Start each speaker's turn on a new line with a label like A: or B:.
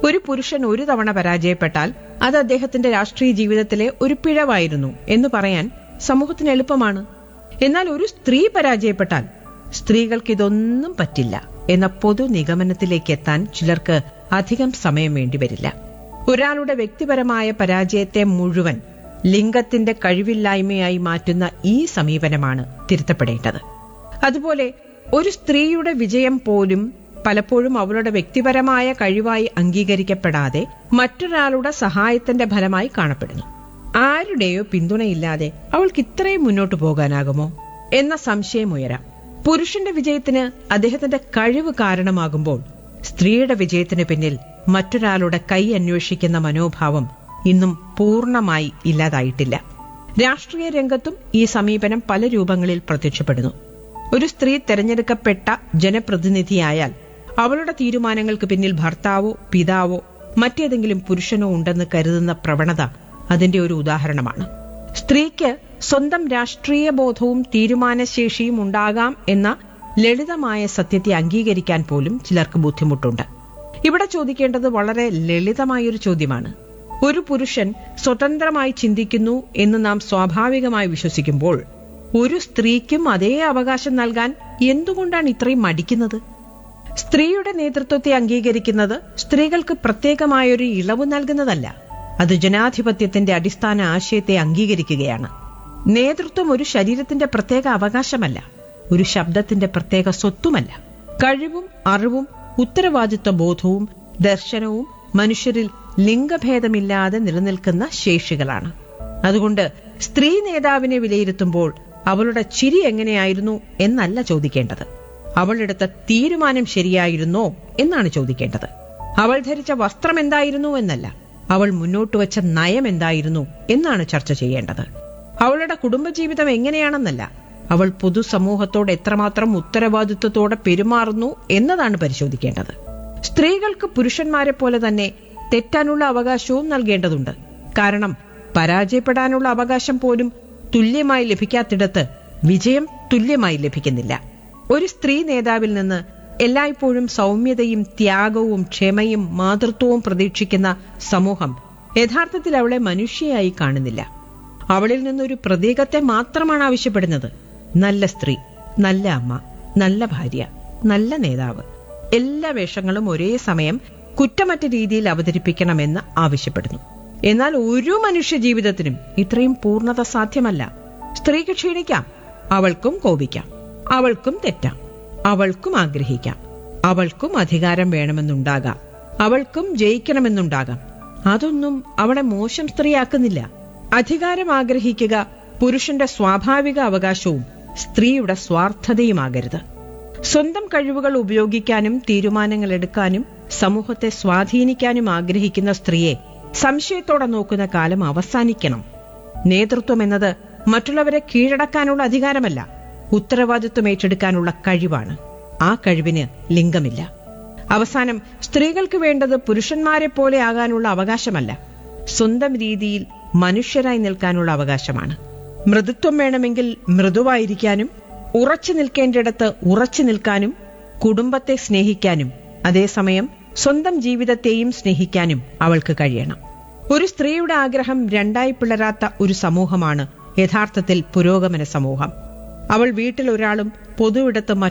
A: ഒരു പുരുഷൻ ഒരു തവണ പരാജയപ്പെട്ടാൽ അത് അദ്ദേഹത്തിന്റെ രാഷ്ട്രീയ ജീവിതത്തിലെ ഒരു പിഴവായിരുന്നു എന്ന് പറയാൻ സമൂഹത്തിന് എളുപ്പമാണ് എന്നാൽ ഒരു സ്ത്രീ പരാജയപ്പെട്ടാൽ സ്ത്രീകൾക്ക് ഇതൊന്നും പറ്റില്ല എന്ന പൊതു നിഗമനത്തിലേക്ക് എത്താൻ ചിലർക്ക് അധികം സമയം വേണ്ടിവരില്ല ഒരാളുടെ വ്യക്തിപരമായ പരാജയത്തെ മുഴുവൻ ലിംഗത്തിന്റെ കഴിവില്ലായ്മയായി മാറ്റുന്ന ഈ സമീപനമാണ് തിരുത്തപ്പെടേണ്ടത് അതുപോലെ ഒരു സ്ത്രീയുടെ വിജയം പോലും പലപ്പോഴും അവളുടെ വ്യക്തിപരമായ കഴിവായി അംഗീകരിക്കപ്പെടാതെ മറ്റൊരാളുടെ സഹായത്തിന്റെ ഫലമായി കാണപ്പെടുന്നു ആരുടെയോ പിന്തുണയില്ലാതെ അവൾക്ക് ഇത്രയും മുന്നോട്ടു പോകാനാകുമോ എന്ന സംശയം ഉയരാം പുരുഷന്റെ വിജയത്തിന് അദ്ദേഹത്തിന്റെ കഴിവ് കാരണമാകുമ്പോൾ സ്ത്രീയുടെ വിജയത്തിന് പിന്നിൽ മറ്റൊരാളുടെ കൈ അന്വേഷിക്കുന്ന മനോഭാവം ഇന്നും പൂർണ്ണമായി ഇല്ലാതായിട്ടില്ല രാഷ്ട്രീയ രംഗത്തും ഈ സമീപനം പല രൂപങ്ങളിൽ പ്രത്യക്ഷപ്പെടുന്നു ഒരു സ്ത്രീ തെരഞ്ഞെടുക്കപ്പെട്ട ജനപ്രതിനിധിയായാൽ അവളുടെ തീരുമാനങ്ങൾക്ക് പിന്നിൽ ഭർത്താവോ പിതാവോ മറ്റേതെങ്കിലും പുരുഷനോ ഉണ്ടെന്ന് കരുതുന്ന പ്രവണത അതിന്റെ ഒരു ഉദാഹരണമാണ് സ്ത്രീക്ക് സ്വന്തം രാഷ്ട്രീയ ബോധവും തീരുമാനശേഷിയും ഉണ്ടാകാം എന്ന ലളിതമായ സത്യത്തെ അംഗീകരിക്കാൻ പോലും ചിലർക്ക് ബുദ്ധിമുട്ടുണ്ട് ഇവിടെ ചോദിക്കേണ്ടത് വളരെ ലളിതമായൊരു ചോദ്യമാണ് ഒരു പുരുഷൻ സ്വതന്ത്രമായി ചിന്തിക്കുന്നു എന്ന് നാം സ്വാഭാവികമായി വിശ്വസിക്കുമ്പോൾ ഒരു സ്ത്രീക്കും അതേ അവകാശം നൽകാൻ എന്തുകൊണ്ടാണ് ഇത്രയും മടിക്കുന്നത് സ്ത്രീയുടെ നേതൃത്വത്തെ അംഗീകരിക്കുന്നത് സ്ത്രീകൾക്ക് പ്രത്യേകമായൊരു ഇളവ് നൽകുന്നതല്ല അത് ജനാധിപത്യത്തിന്റെ അടിസ്ഥാന ആശയത്തെ അംഗീകരിക്കുകയാണ് നേതൃത്വം ഒരു ശരീരത്തിന്റെ പ്രത്യേക അവകാശമല്ല ഒരു ശബ്ദത്തിന്റെ പ്രത്യേക സ്വത്തുമല്ല കഴിവും അറിവും ഉത്തരവാദിത്വ ബോധവും ദർശനവും മനുഷ്യരിൽ ലിംഗഭേദമില്ലാതെ നിലനിൽക്കുന്ന ശേഷികളാണ് അതുകൊണ്ട് സ്ത്രീ നേതാവിനെ വിലയിരുത്തുമ്പോൾ അവളുടെ ചിരി എങ്ങനെയായിരുന്നു എന്നല്ല ചോദിക്കേണ്ടത് അവൾ എടുത്ത തീരുമാനം ശരിയായിരുന്നോ എന്നാണ് ചോദിക്കേണ്ടത് അവൾ ധരിച്ച വസ്ത്രം എന്തായിരുന്നു എന്നല്ല അവൾ മുന്നോട്ട് വെച്ച നയം എന്തായിരുന്നു എന്നാണ് ചർച്ച ചെയ്യേണ്ടത് അവളുടെ കുടുംബജീവിതം എങ്ങനെയാണെന്നല്ല അവൾ പൊതുസമൂഹത്തോട് എത്രമാത്രം ഉത്തരവാദിത്വത്തോടെ പെരുമാറുന്നു എന്നതാണ് പരിശോധിക്കേണ്ടത് സ്ത്രീകൾക്ക് പുരുഷന്മാരെ പോലെ തന്നെ തെറ്റാനുള്ള അവകാശവും നൽകേണ്ടതുണ്ട് കാരണം പരാജയപ്പെടാനുള്ള അവകാശം പോലും തുല്യമായി ലഭിക്കാത്തിടത്ത് വിജയം തുല്യമായി ലഭിക്കുന്നില്ല ഒരു സ്ത്രീ നേതാവിൽ നിന്ന് എല്ലായ്പ്പോഴും സൗമ്യതയും ത്യാഗവും ക്ഷമയും മാതൃത്വവും പ്രതീക്ഷിക്കുന്ന സമൂഹം യഥാർത്ഥത്തിൽ അവളെ മനുഷ്യയായി കാണുന്നില്ല അവളിൽ നിന്നൊരു പ്രതീകത്തെ മാത്രമാണ് ആവശ്യപ്പെടുന്നത് നല്ല സ്ത്രീ നല്ല അമ്മ നല്ല ഭാര്യ നല്ല നേതാവ് എല്ലാ വേഷങ്ങളും ഒരേ സമയം കുറ്റമറ്റ രീതിയിൽ അവതരിപ്പിക്കണമെന്ന് ആവശ്യപ്പെടുന്നു എന്നാൽ ഒരു മനുഷ്യ ജീവിതത്തിനും ഇത്രയും പൂർണ്ണത സാധ്യമല്ല സ്ത്രീക്ക് ക്ഷീണിക്കാം അവൾക്കും കോപിക്കാം അവൾക്കും തെറ്റാം അവൾക്കും ആഗ്രഹിക്കാം അവൾക്കും അധികാരം വേണമെന്നുണ്ടാകാം അവൾക്കും ജയിക്കണമെന്നുണ്ടാകാം അതൊന്നും അവളെ മോശം സ്ത്രീയാക്കുന്നില്ല അധികാരം ആഗ്രഹിക്കുക പുരുഷന്റെ സ്വാഭാവിക അവകാശവും സ്ത്രീയുടെ സ്വാർത്ഥതയുമാകരുത് സ്വന്തം കഴിവുകൾ ഉപയോഗിക്കാനും തീരുമാനങ്ങൾ എടുക്കാനും സമൂഹത്തെ സ്വാധീനിക്കാനും ആഗ്രഹിക്കുന്ന സ്ത്രീയെ സംശയത്തോടെ നോക്കുന്ന കാലം അവസാനിക്കണം നേതൃത്വം എന്നത് മറ്റുള്ളവരെ കീഴടക്കാനുള്ള അധികാരമല്ല ഉത്തരവാദിത്വം ഏറ്റെടുക്കാനുള്ള കഴിവാണ് ആ കഴിവിന് ലിംഗമില്ല അവസാനം സ്ത്രീകൾക്ക് വേണ്ടത് പുരുഷന്മാരെ പോലെ ആകാനുള്ള അവകാശമല്ല സ്വന്തം രീതിയിൽ മനുഷ്യരായി നിൽക്കാനുള്ള അവകാശമാണ് മൃദുത്വം വേണമെങ്കിൽ മൃദുവായിരിക്കാനും ഉറച്ചു നിൽക്കേണ്ടിടത്ത് ഉറച്ചു നിൽക്കാനും കുടുംബത്തെ സ്നേഹിക്കാനും അതേസമയം സ്വന്തം ജീവിതത്തെയും സ്നേഹിക്കാനും അവൾക്ക് കഴിയണം ഒരു സ്ത്രീയുടെ ആഗ്രഹം രണ്ടായി പിളരാത്ത ഒരു സമൂഹമാണ് യഥാർത്ഥത്തിൽ പുരോഗമന സമൂഹം അവൾ വീട്ടിൽ ഒരാളും പൊതുവിടത്ത്